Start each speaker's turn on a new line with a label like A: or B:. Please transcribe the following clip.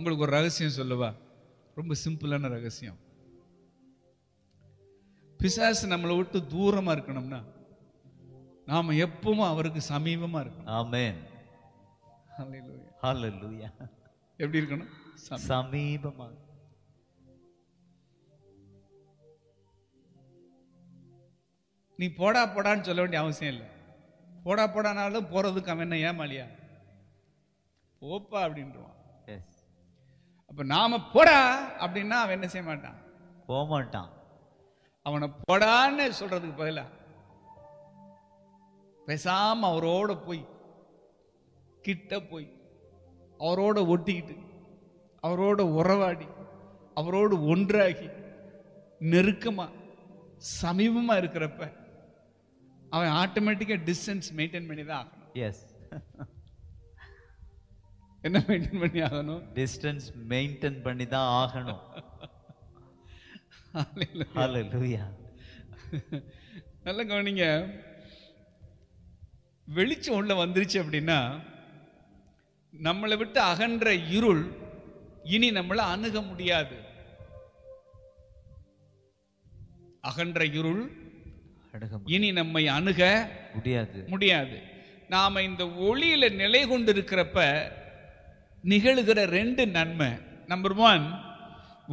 A: உங்களுக்கு ஒரு ரகசியம் சொல்லவா ரொம்ப சிம்பிளான ரகசியம் பிசாசு நம்மளை விட்டு தூரமா இருக்கணும்னா நாம எப்பவும் அவருக்கு சமீபமா இருக்கணும்
B: ஆமென்
A: Hallelujah.
B: ஹalleluya
A: எப்படி இருக்கணும் சமீபம்.
B: சமீபமா
A: நீ போடா போடான்னு சொல்ல வேண்டிய அவசியம் இல்லை போடா போடானாலும் போறதுக்கு அவன் என்ன ஏமாலியா போப்பா அப்படின்றான்
B: எஸ்
A: அப்ப நாம போடா அப்படின்னா அவன் என்ன செய்ய மாட்டான்
B: போக மாட்டான்
A: அவனை போடான்னு சொல்றதுக்கு பதிலா பேசாம அவரோட போய் கிட்ட போய் அவரோட ஒட்டிக்கிட்டு அவரோட உறவாடி அவரோடு ஒன்றாகி நெருக்கமா சமீபமா இருக்கிறப்ப அவன் ஆட்டோமேட்டிக்கா டிஸ்டன்ஸ் மெயின்டைன் பண்ணி தான் ஆகணும்
B: எஸ்
A: என்ன மெயின்டைன் பண்ணி ஆகணும்
B: டிஸ்டன்ஸ் மெயின்டைன் பண்ணி தான் ஆகணும்
A: Hallelujah.
B: ஹalleluya
A: நல்ல கவனிங்க வெளிச்சம் உள்ள வந்துருச்சு அப்படின்னா நம்மளை விட்டு அகன்ற இருள் இனி நம்மளை அணுக முடியாது அகன்ற இருள்
B: அணுக
A: இனி நம்மை அணுக
B: முடியாது
A: முடியாது நாம இந்த ஒளியில நிலை கொண்டு இருக்கிறப்ப நிகழுகிற ரெண்டு நன்மை நம்பர் ஒன்